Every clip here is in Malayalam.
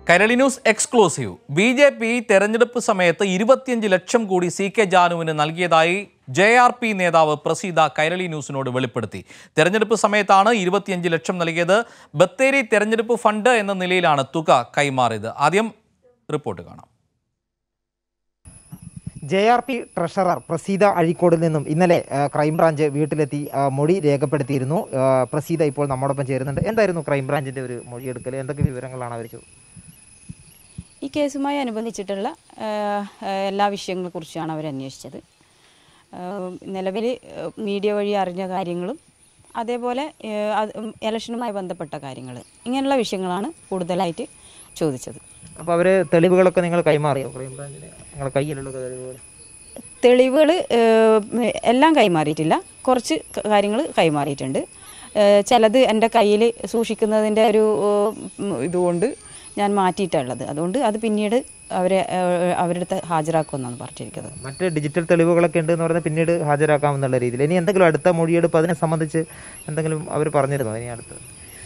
Kairali news exclusive B J P തെരഞ്ഞെടുപ്പ് സമയത്ത് ഇരുപത്തിയഞ്ച് ലക്ഷം കൂടി സി കെ ജാനുവിന് നൽകിയതായി ജെ ആർ പി നേതാവ് പ്രസീത കൈരളി ന്യൂസിനോട് വെളിപ്പെടുത്തി തെരഞ്ഞെടുപ്പ് സമയത്താണ് ഇരുപത്തിയഞ്ച് ലക്ഷം നൽകിയത് ബത്തേരി തെരഞ്ഞെടുപ്പ് ഫണ്ട് എന്ന നിലയിലാണ് തുക കൈമാറിയത് ആദ്യം റിപ്പോർട്ട് കാണാം J R P treasurer Praseetha അഴീക്കോടിൽ നിന്നും ഇന്നലെ ആ, ക്രൈംബ്രാഞ്ച് വീട്ടിലെത്തി ആ, മൊഴി രേഖപ്പെടുത്തിയിരുന്നു ആ, പ്രസീത ഇപ്പോൾ നമ്മോടൊപ്പം ചേരുന്നുണ്ട് എന്തായിരുന്നു ക്രൈംബ്രാഞ്ചിന്റെ ഒരു മൊഴിയെടുക്കൽ എന്തൊക്കെ വിവരങ്ങളാണ് അവർ ചോ- ഈ കേസുമായി അനുബന്ധിച്ചിട്ടുള്ള ആ, ആ, എല്ലാ വിഷയങ്ങളെക്കുറിച്ചാണ് അവർ അന്വേഷിച്ചത് നിലവിൽ മീഡിയ വഴി അറിഞ്ഞ കാര്യങ്ങളും അതേപോലെ ആ, അത് ഉം, ഇലക്ഷനുമായി ബന്ധപ്പെട്ട കാര്യങ്ങൾ ഇങ്ങനെയുള്ള വിഷയങ്ങളാണ് കൂടുതലായിട്ട് ചോദിച്ചത് അപ്പോൾ അവർ തെളിവുകളൊക്കെ നിങ്ങൾ കൈമാറിയോ ക്രൈംബ്രാഞ്ചിന് നിങ്ങളുടെ കയ്യിലുള്ള തെളിവുകൾ തെളിവുകൾ എല്ലാം കൈമാറിയിട്ടില്ല കുറച്ച് കാര്യങ്ങൾ കൈമാറിയിട്ടുണ്ട് ആ, ചിലത് എൻ്റെ കയ്യിൽ സൂക്ഷിക്കുന്നതിൻ്റെ ഒരു ഉം, ഇതുകൊണ്ട് ഞാൻ മാറ്റിയിട്ടുള്ളത് അതുകൊണ്ട് അത് പിന്നീട് അവരെ ആ, അവരുടെ അടുത്ത് ഹാജരാക്കുമെന്നാണ് പറഞ്ഞിരിക്കുന്നത് മറ്റ് ഡിജിറ്റൽ തെളിവുകളൊക്കെ ഉണ്ട് എന്ന് പറഞ്ഞാൽ പിന്നീട് ഹാജരാക്കാമെന്നുള്ള രീതിയിൽ ഇനി എന്തെങ്കിലും അടുത്ത മൊഴിയെടുപ്പ് അതിനെ സംബന്ധിച്ച് എന്തെങ്കിലും അവർ പറഞ്ഞിരുന്നോ ഇനി അടുത്ത്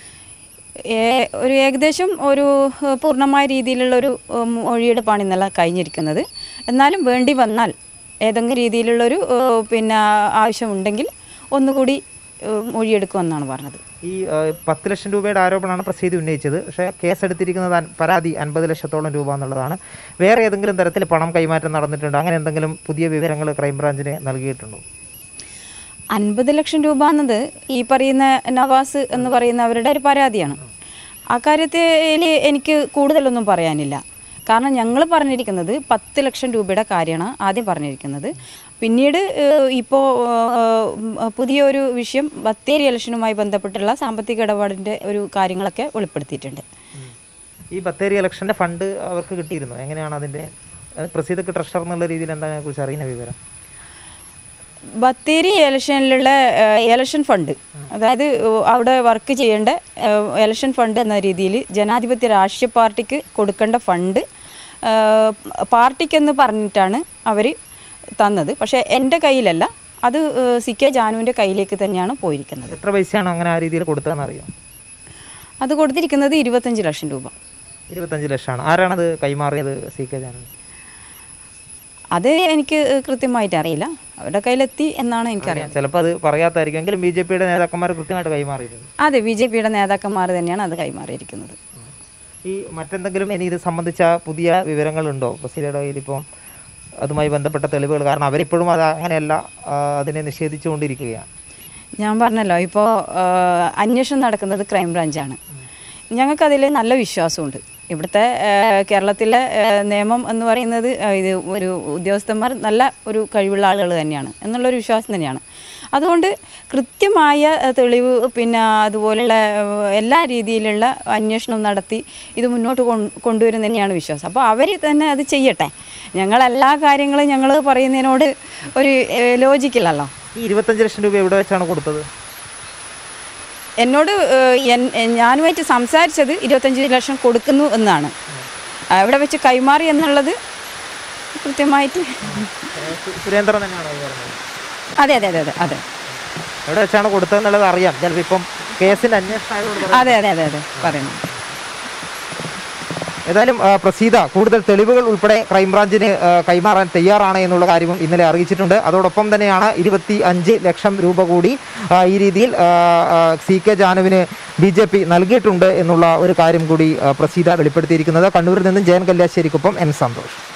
ഏ- ഒരു ഏകദേശം ഒരു ഏഹ്, പൂർണ്ണമായ രീതിയിലുള്ള ഒരു ഉം, മൊഴിയെടുപ്പാണ് ഇന്നലെ കഴിഞ്ഞിരിക്കുന്നത് എന്നാലും വേണ്ടി വന്നാൽ ഏതെങ്കിലും രീതിയിലുള്ളൊരു ഏഹ്, പിന്നെ ആവശ്യമുണ്ടെങ്കിൽ ഒന്നുകൂടി ഏഹ്, മൊഴിയെടുക്കുമെന്നാണ് പറഞ്ഞത് ഈ ആ, പത്ത് ലക്ഷം രൂപയുടെ ആരോപണമാണ് പ്രസീതി ഉന്നയിച്ചത് പക്ഷേ കേസെടുത്തിരിക്കുന്നത് അൻ- പരാതി അൻപത് ലക്ഷത്തോളം രൂപ എന്നുള്ളതാണ് വേറെ ഏതെങ്കിലും തരത്തിൽ പണം കൈമാറ്റം നടന്നിട്ടുണ്ടോ അങ്ങനെ എന്തെങ്കിലും പുതിയ വിവരങ്ങൾ ക്രൈംബ്രാഞ്ചിന് നൽകിയിട്ടുണ്ടോ അൻപത് ലക്ഷം രൂപ എന്നത് ഈ പറയുന്ന നവാസ് എന്ന് പറയുന്ന അവരുടെ ഒരു പരാതിയാണ് ആ കാര്യത്തിൽ എനിക്ക് കൂടുതലൊന്നും പറയാനില്ല കാരണം ഞങ്ങൾ പറഞ്ഞിരിക്കുന്നത് പത്ത് ലക്ഷം രൂപയുടെ കാര്യമാണ് ആദ്യം പറഞ്ഞിരിക്കുന്നത് പിന്നീട് ഇപ്പോൾ പുതിയൊരു വിഷയം ബത്തേരി ഇലക്ഷനുമായി ബന്ധപ്പെട്ടുള്ള സാമ്പത്തിക ഇടപാടിൻ്റെ ഒരു കാര്യങ്ങളൊക്കെ വെളിപ്പെടുത്തിയിട്ടുണ്ട് ഈ ബത്തേരി ഇലക്ഷൻ്റെ ഫണ്ട് അവർക്ക് കിട്ടിയിരുന്നു എങ്ങനെയാണ് അതിൻ്റെ അത് പ്രസീതക്ക് ട്രഷർ എന്നുള്ള രീതിയിൽ എന്താണ് അതിനെക്കുറിച്ച് അറിയുന്ന വിവരം ബത്തേരി ഇലക്ഷനിലുള്ള ഇലക്ഷൻ ഫണ്ട് അതായത് ഏഹ്, അവിടെ വർക്ക് ചെയ്യേണ്ട ഏഹ്, ഇലക്ഷൻ ഫണ്ട് എന്ന രീതിയിൽ ജനാധിപത്യ രാഷ്ട്രീയ പാർട്ടിക്ക് കൊടുക്കേണ്ട ഫണ്ട് ഏഹ്, പാർട്ടിക്കെന്ന് പറഞ്ഞിട്ടാണ് അവർ തന്നത് പക്ഷേ എൻ്റെ കയ്യിലല്ല അത് ഏഹ്, സി കെ ജാനുവിൻ്റെ കയ്യിലേക്ക് തന്നെയാണ് പോയിരിക്കുന്നത് എത്ര പൈസയാണ് അങ്ങനെ ആ രീതിയിൽ കൊടുത്തതെന്ന് അറിയാം അത് കൊടുത്തിരിക്കുന്നത് ഇരുപത്തഞ്ച് ലക്ഷം രൂപ ഇരുപത്തഞ്ച് ലക്ഷമാണ് ആരാണത് കൈമാറിയത് സി കെ ജാനു അത് എനിക്ക് കൃത്യമായിട്ട് അറിയില്ല അവരുടെ കയ്യിലെത്തി എന്നാണ് എനിക്കറിയാം ചിലപ്പോൾ അത് പറയാത്തായിരിക്കും എങ്കിലും ബി ജെ പിയുടെ നേതാക്കന്മാർ കൃത്യമായിട്ട് കൈമാറിയിട്ടുണ്ട് അതെ ബി ജെ പിയുടെ നേതാക്കന്മാർ തന്നെയാണ് അത് കൈമാറിയിരിക്കുന്നത് ഈ മറ്റെന്തെങ്കിലും ഇനി ഇത് സംബന്ധിച്ച പുതിയ വിവരങ്ങളുണ്ടോ പ്രസീലയുടെ കയ്യിൽ ഇപ്പം അതുമായി ബന്ധപ്പെട്ട തെളിവുകൾ കാരണം അവരിപ്പോഴും അത് അങ്ങനെയല്ല ആ, അതിനെ നിഷേധിച്ചുകൊണ്ടിരിക്കുകയാണ് ഞാൻ പറഞ്ഞല്ലോ ഇപ്പോൾ അന്വേഷണം നടക്കുന്നത് ക്രൈംബ്രാഞ്ചാണ് ഞങ്ങൾക്കതിൽ നല്ല വിശ്വാസമുണ്ട് ഇവിടുത്തെ ആ, കേരളത്തിലെ ആ, നിയമം എന്ന് പറയുന്നത് ആ, ഇത് ഒരു ഉദ്യോഗസ്ഥന്മാർ നല്ല ഒരു കഴിവുള്ള ആളുകൾ തന്നെയാണ് എന്നുള്ളൊരു വിശ്വാസം തന്നെയാണ് അതുകൊണ്ട് കൃത്യമായ ആ, തെളിവ് പിന്നെ അതുപോലുള്ള ആ, എല്ലാ രീതിയിലുള്ള അന്വേഷണം നടത്തി ഇത് മുന്നോട്ട് കൊണ്ട് കൊണ്ടുവരും തന്നെയാണ് വിശ്വാസം അപ്പോൾ അവർ തന്നെ അത് ചെയ്യട്ടെ ഞങ്ങൾ എല്ലാ കാര്യങ്ങളും ഞങ്ങൾ പറയുന്നതിനോട് ഒരു ലോജിക്കില്ലല്ലോ ഈ ഇരുപത്തഞ്ച് ലക്ഷം രൂപ എവിടെ വെച്ചാണ് കൊടുത്തത് എന്നോട് ഏഹ്, എൻ- എ- ഞാനുമായിട്ട് സംസാരിച്ചത് ഇരുപത്തഞ്ച് ലക്ഷം കൊടുക്കുന്നു എന്നാണ് അവിടെ വെച്ച് കൈമാറി എന്നുള്ളത് കൃത്യമായിട്ട് സു- സുരേന്ദ്രൻ തന്നെയാണോ ഈ പറഞ്ഞത് അതെ അതെ അതെ അതെ അതെ എവിടെ വെച്ചാണ് കൊടുത്തതെന്നുള്ളത് അറിയാം ചിലപ്പോൾ ഇപ്പം കേസിന്റെ അന്വേഷണം ആയതുകൊണ്ട് പറയാം. അതെ അതെ അതെ അതെ പറയുന്നു ഏതായാലും ആ, പ്രസീത കൂടുതൽ തെളിവുകൾ ഉൾപ്പെടെ ക്രൈംബ്രാഞ്ചിന് ആ, കൈമാറാൻ തയ്യാറാണ് എന്നുള്ള കാര്യവും ഇന്നലെ അറിയിച്ചിട്ടുണ്ട് അതോടൊപ്പം തന്നെയാണ് ഇരുപത്തി അഞ്ച് ലക്ഷം രൂപ കൂടി ആ, ഈ രീതിയിൽ ആ, ആ, സി കെ ജാനുവിന് ബി ജെ പി നൽകിയിട്ടുണ്ട് എന്നുള്ള ഒരു കാര്യം കൂടി ആ, പ്രസീത വെളിപ്പെടുത്തിയിരിക്കുന്നത് കണ്ണൂരിൽ നിന്നും ജയൻ കല്യാശ്ശേരിക്കൊപ്പം എം സന്തോഷ്